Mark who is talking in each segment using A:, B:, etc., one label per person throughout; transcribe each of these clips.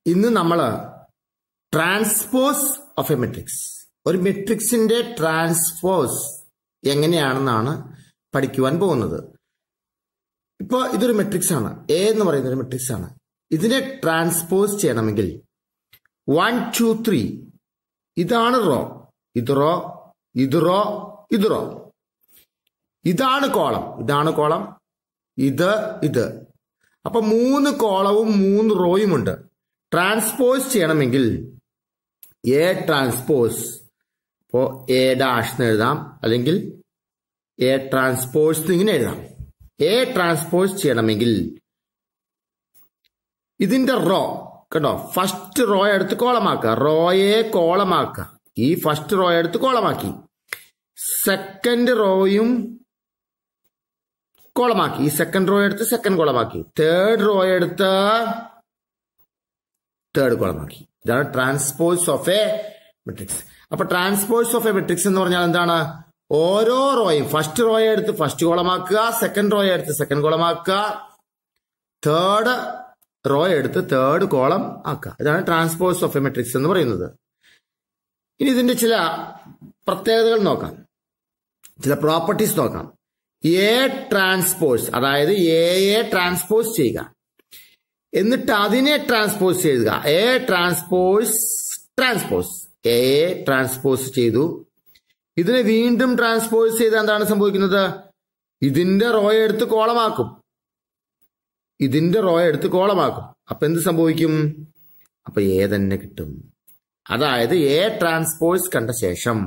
A: ഇന്ന് നമ്മൾ transpose of a matrix ഒരു മെട്രിക്സിന്റെ ട്രാൻസ്പോസ് എങ്ങനെയാണെന്നാണ് പഠിക്കുവാൻ പോകുന്നത് ഇപ്പോൾ ഇതൊരു മെട്രിക്സ് ആണ് എ എന്ന് പറയുന്ന ഒരു മെട്രിക്സ് ആണ് ഇതിനെ ട്രാൻസ്പോസ് ചെയ്യണമെങ്കിൽ വൺ ടു ത്രീ ഇതാണ് റോ ഇത് റോ ഇത് റോ ഇത് റോ ഇതാണ് കോളം ഇതാണ് കോളം ഇത് ഇത് അപ്പൊ മൂന്ന് കോളവും മൂന്ന് റോയും ഉണ്ട് ട്രാൻസ്പോസ് ചെയ്യണമെങ്കിൽ എ ട്രാൻസ്പോസ് ഇപ്പോ എ ഡാഷ് എന്ന് എഴുതാം അല്ലെങ്കിൽ എ ട്രാൻസ്പോസ് ഇങ്ങനെ എഴുതാം എ ട്രാൻസ്പോസ് ചെയ്യണമെങ്കിൽ ഇതിന്റെ റോ കേട്ടോ ഫസ്റ്റ് റോ എടുത്ത് കോളമാക്കുക റോയെ കോളമാക്കുക ഈ ഫസ്റ്റ് റോ എടുത്ത് കോളമാക്കി സെക്കൻഡ് റോയും കോളമാക്കി ഈ സെക്കൻഡ് റോ എടുത്ത് സെക്കൻഡ് കോളമാക്കി തേർഡ് റോ എടുത്ത് തേർഡ് കോളമാക്കി ഇതാണ് ട്രാൻസ്പോസ് ഓഫ് എ മെട്രിക്സ് അപ്പൊ ട്രാൻസ്പോസ് ഓഫ് എ മെട്രിക്സ് എന്ന് പറഞ്ഞാൽ എന്താണ് ഓരോ റോയും ഫസ്റ്റ് റോയെ എടുത്ത് ഫസ്റ്റ് കോളമാക്കുക സെക്കൻഡ് റോയെ എടുത്ത് സെക്കൻഡ് കോളമാക്കുക തേർഡ് റോ എടുത്ത് തേർഡ് കോളം ആക്കുക ഇതാണ് ട്രാൻസ്പോസ് ഓഫ് എ മെട്രിക്സ് എന്ന് പറയുന്നത് ഇനി ഇതിന്റെ ചില പ്രത്യേകതകൾ നോക്കാം ചില പ്രോപ്പർട്ടീസ് നോക്കാം എ ട്രാൻസ്പോസ് അതായത് എയെ ട്രാൻസ്പോസ് ചെയ്യുക എന്നിട്ട് അതിനെ ട്രാൻസ്പോസ് ചെയ്യുക എ ട്രാൻസ്പോസ് ട്രാൻസ്പോസ് എയെ ട്രാൻസ്പോസ് ചെയ്തു ഇതിനെ വീണ്ടും ട്രാൻസ്പോസ് ചെയ്ത് എന്താണ് സംഭവിക്കുന്നത് ഇതിന്റെ റോ എടുത്ത് കോളമാക്കും ഇതിന്റെ റോ എടുത്ത് കോളമാക്കും അപ്പൊ എന്ത് സംഭവിക്കും അപ്പൊ എ തന്നെ കിട്ടും അതായത് എ ട്രാൻസ്പോസ് കണ്ട ശേഷം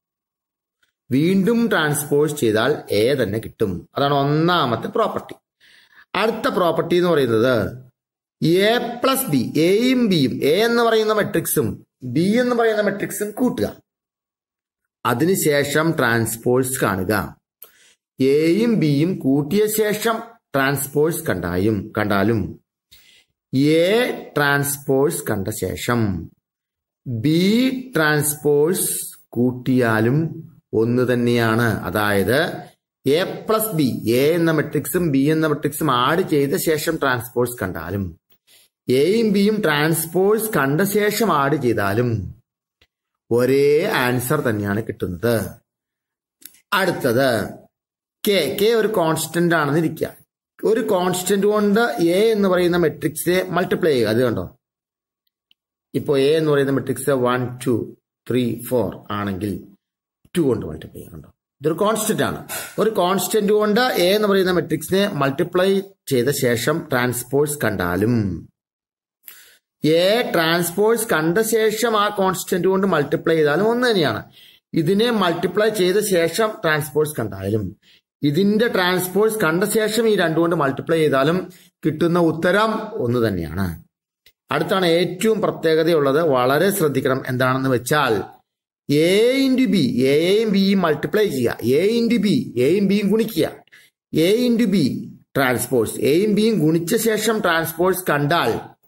A: വീണ്ടും ട്രാൻസ്പോസ് ചെയ്താൽ എ തന്നെ കിട്ടും അതാണ് ഒന്നാമത്തെ പ്രോപ്പർട്ടി അടുത്ത പ്രോപ്പർട്ടി എന്ന് പറയുന്നത് എ പ്ലസ് ബി എയും ബിയും എ എന്ന് പറയുന്ന മെട്രിക്സും ബി എന്ന് പറയുന്ന മെട്രിക്സും കൂട്ടുക അതിനുശേഷം ട്രാൻസ്പോഴ്സ് കാണുക എയും ബിയും കൂട്ടിയ ശേഷം ട്രാൻസ്പോഴ്സ് കണ്ടായും കണ്ടാലും എ ട്രാൻസ്പോഴ്സ് കണ്ട ശേഷം ബി ട്രാൻസ്പോഴ്സ് കൂട്ടിയാലും ഒന്ന് തന്നെയാണ് അതായത് എ പ്ലസ് ബി എ എന്ന മെട്രിക്സും ബി എന്ന മെട്രിക്സും ആഡ് ചെയ്ത ശേഷം ട്രാൻസ്പോഴ്സ് കണ്ടാലും എയും ബിയും ട്രാൻസ്പോഴ്സ് കണ്ട ശേഷം ആഡ് ചെയ്താലും ഒരേ ആൻസർ തന്നെയാണ് കിട്ടുന്നത് അടുത്തത് കെ കെ ഒരു കോൺസ്റ്റന്റ് ആണെന്ന് ഇരിക്കുക ഒരു കോൺസ്റ്റന്റ് കൊണ്ട് എ എന്ന് പറയുന്ന മെട്രിക്സിനെ മൾട്ടിപ്ലൈ ചെയ്യുക അത് കണ്ടോ ഇപ്പോൾ എ എന്ന് പറയുന്ന matrix one two three four ആണെങ്കിൽ ടു കൊണ്ട് മൾട്ടിപ്ലൈ ചെയ്യാം കണ്ടോ ഇതൊരു കോൺസ്റ്റന്റ് ആണ് ഒരു കോൺസ്റ്റന്റ് കൊണ്ട് എ എന്ന് പറയുന്ന മെട്രിക്സിനെ മൾട്ടിപ്ലൈ ചെയ്ത ശേഷം ട്രാൻസ്പോഴ്സ് കണ്ടാലും എ ട്രാൻസ്പോഴ്സ് കണ്ട ശേഷം ആ കോൺസ്റ്റന്റ് കൊണ്ട് മൾട്ടിപ്ലൈ ചെയ്താലും ഒന്ന് തന്നെയാണ് ഇതിനെ മൾട്ടിപ്ലൈ ചെയ്ത ശേഷം ട്രാൻസ്പോഴ്സ് കണ്ടാലും ഇതിന്റെ ട്രാൻസ്പോഴ്സ് കണ്ട ശേഷം ഈ രണ്ടുകൊണ്ട് മൾട്ടിപ്ലൈ ചെയ്താലും കിട്ടുന്ന ഉത്തരം ഒന്ന് തന്നെയാണ് അടുത്താണ് ഏറ്റവും പ്രത്യേകതയുള്ളത് വളരെ ശ്രദ്ധിക്കണം എന്താണെന്ന് വെച്ചാൽ എ ഇൻറ്റു ബി എയും ബിയും മൾട്ടിപ്ലൈ ചെയ്യുക എ ഇൻറ്റു ബി എയും ബിയും ഗുണിക്കുക എ ഇൻറ്റു ബി ട്രാൻസ്പോഴ്സ് എയും ബിയും ഗുണിച്ച ശേഷം ട്രാൻസ്പോഴ്സ് കണ്ടാൽ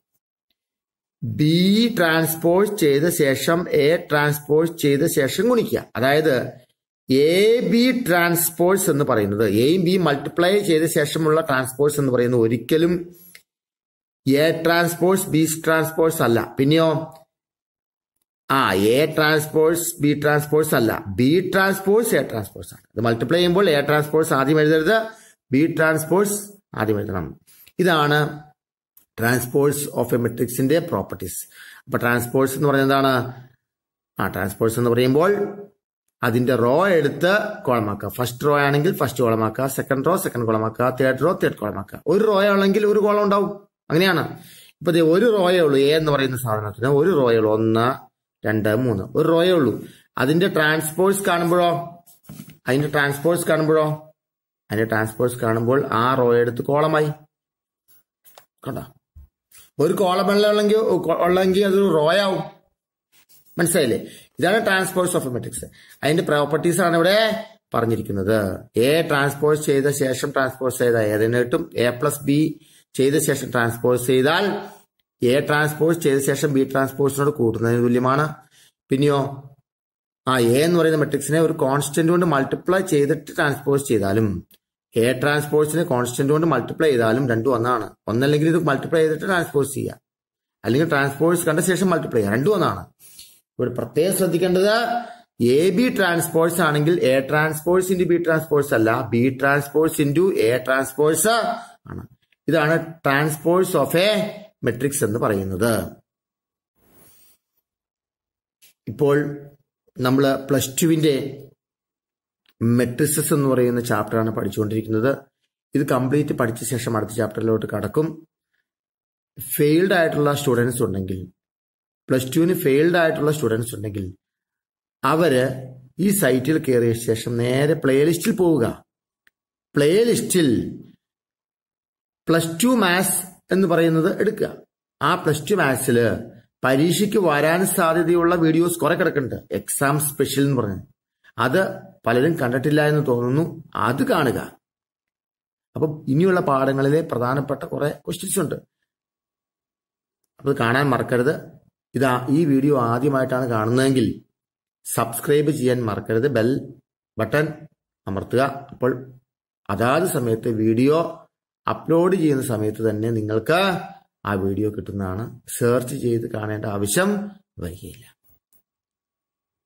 A: ബി ട്രാൻസ്പോഴ്സ് ചെയ്ത ശേഷം എ ട്രാൻസ്പോഴ്സ് ചെയ്ത ശേഷം ഗുണിക്കുക അതായത് എ ബി ട്രാൻസ്പോഴ്സ് എന്ന് പറയുന്നത് എയും ബി മൾട്ടിപ്ലൈ ചെയ്ത ശേഷമുള്ള ട്രാൻസ്പോഴ്സ് എന്ന് പറയുന്നത് ഒരിക്കലും എ ട്രാൻസ്പോഴ്സ് ബി ട്രാൻസ്പോഴ്സ് അല്ല പിന്നെയോ ആ എ ട്രാൻസ്പോഴ്സ് ബി ട്രാൻസ്പോഴ്സ് അല്ല ബി ട്രാൻസ്പോഴ്സ് എ ട്രാൻസ്പോഴ്സ് ആണ് ഇത് മൾട്ടിപ്ലൈ ചെയ്യുമ്പോൾ എ ട്രാൻസ്പോഴ്സ് ആദ്യം എഴുതരുത് ബി ട്രാൻസ്പോഴ്സ് ആദ്യം എഴുതണം ഇതാണ് ട്രാൻസ്പോഴ്സ് ഓഫ് എ മെട്രിക്സിന്റെ പ്രോപ്പർട്ടീസ് അപ്പൊ ട്രാൻസ്പോഴ്സ് എന്ന് പറയുന്നത് എന്താണ് ആ ട്രാൻസ്പോഴ്സ് എന്ന് പറയുമ്പോൾ അതിന്റെ റോ എടുത്ത് കോളമാക്കുക ഫസ്റ്റ് റോ ആണെങ്കിൽ ഫസ്റ്റ് കോളമാക്കുക സെക്കൻഡ് റോ സെക്കൻഡ് കോളമാക്കുക തേർഡ് റോ തേർഡ് കോളമാക്കുക ഒരു റോ ആണെങ്കിൽ ഒരു കോളം ഉണ്ടാവും അങ്ങനെയാണ് ഇപ്പൊ ദേ ഒരു റോയേ ഉള്ളൂ എ എന്ന് പറയുന്ന സാധനത്തിന് ഒരു റോയേ ഉള്ളൂ ഒന്ന് രണ്ട് മൂന്ന് ഒരു റോയേ ഉള്ളൂ അതിന്റെ ട്രാൻസ്പോഴ്സ് കാണുമ്പോഴോ അതിന്റെ ട്രാൻസ്പോഴ്സ് കാണുമ്പോഴോ അതിന്റെ ട്രാൻസ്പോഴ്സ് കാണുമ്പോൾ ആ റോ എടുത്ത് കോളമായി കണ്ടോ ഒരു കോളം വെള്ളം ഉള്ളെങ്കിൽ ഉള്ളെങ്കിൽ അതൊരു റോയാവും മനസ്സിലായില്ലേ ഇതാണ് ട്രാൻസ്പോഴ്സ് ഓഫ് മെട്രിക്സ് അതിന്റെ പ്രോപ്പർട്ടീസ് ആണ് ഇവിടെ പറഞ്ഞിരിക്കുന്നത് എ ട്രാൻസ്പോഴ്സ് ചെയ്ത ശേഷം ട്രാൻസ്പോഴ്സ് ചെയ്ത ഏതിന് കിട്ടും എ പ്ലസ് ബി ചെയ്ത ശേഷം ട്രാൻസ്പോഴ്സ് ചെയ്താൽ എ ട്രാൻസ്പോഴ്സ് ചെയ്ത ശേഷം ബി ട്രാൻസ്പോഴ്സിനോട് കൂട്ടുന്നതിന് തുല്യമാണ് പിന്നെയോ ആ എ എന്ന് പറയുന്ന മെട്രിക്സിനെ ഒരു കോൺസ്റ്റന്റ് കൊണ്ട് മൾട്ടിപ്ലൈ ചെയ്തിട്ട് ട്രാൻസ്പോസ് ചെയ്താലും എ ട്രാൻസ്പോസിനെ കോൺസ്റ്റന്റ് കൊണ്ട് മൾട്ടിപ്ലൈ ചെയ്താലും രണ്ടും ഒന്നാണ് ഒന്നല്ലെങ്കിൽ ഇത് മൾട്ടിപ്ലൈ ചെയ്തിട്ട് ട്രാൻസ്പോസ് ചെയ്യുക അല്ലെങ്കിൽ ട്രാൻസ്പോഴ്സ് കണ്ട ശേഷം മൾട്ടിപ്ലൈ ചെയ്യാം രണ്ടും ഒന്നാണ് ഇവിടെ പ്രത്യേകം ശ്രദ്ധിക്കേണ്ടത് എ ബി ട്രാൻസ്പോഴ്സ് ആണെങ്കിൽ A transpose into B transpose അല്ല B transpose into A transpose ആണ് ഇതാണ് ട്രാൻസ്പോഴ്സ് ഓഫ് എ മെട്രിക്സ് എന്ന് പറയുന്നത് ഇപ്പോൾ നമ്മൾ പ്ലസ് ടുവിന്റെ മെട്രിസസ് എന്ന് പറയുന്ന ചാപ്റ്ററാണ് പഠിച്ചുകൊണ്ടിരിക്കുന്നത് ഇത് കംപ്ലീറ്റ് പഠിച്ച ശേഷം അടുത്ത ചാപ്റ്ററിലോട്ട് കടക്കും ഫെയിൽഡ് ആയിട്ടുള്ള സ്റ്റുഡൻസ് ഉണ്ടെങ്കിൽ പ്ലസ് ടുവിന് ഫെയിൽഡ് ആയിട്ടുള്ള സ്റ്റുഡൻസ് ഉണ്ടെങ്കിൽ അവര് ഈ സൈറ്റിൽ കയറിയ ശേഷം നേരെ പ്ലേലിസ്റ്റിൽ പോവുക പ്ലേലിസ്റ്റിൽ പ്ലസ് ടു മാത്സ് എന്ന് പറയുന്നത് എടുക്കുക ആ പ്ലസ് ടു മാത്സിൽ പരീക്ഷയ്ക്ക് വരാൻ സാധ്യതയുള്ള വീഡിയോസ് കുറെ കിടക്കുന്നുണ്ട് എക്സാം സ്പെഷ്യൽ എന്ന് പറഞ്ഞു അത് പലരും കണ്ടിട്ടില്ല എന്ന് തോന്നുന്നു അത് കാണുക അപ്പം ഇനിയുള്ള പാഠങ്ങളിലെ പ്രധാനപ്പെട്ട കുറെ ക്വസ്റ്റ്യൻസ് ഉണ്ട് അത് കാണാൻ മറക്കരുത് ഇതാ ഈ വീഡിയോ ആദ്യമായിട്ടാണ് കാണുന്നതെങ്കിൽ സബ്സ്ക്രൈബ് ചെയ്യാൻ മറക്കരുത് ബെൽ ബട്ടൺ അമർത്തുക അപ്പോൾ അതാത് സമയത്ത് വീഡിയോ അപ്ലോഡ് ചെയ്യുന്ന സമയത്ത് തന്നെ നിങ്ങൾക്ക് ആ വീഡിയോ കിട്ടുന്നതാണ് സെർച്ച് ചെയ്ത് കാണേണ്ട ആവശ്യം വരികയില്ല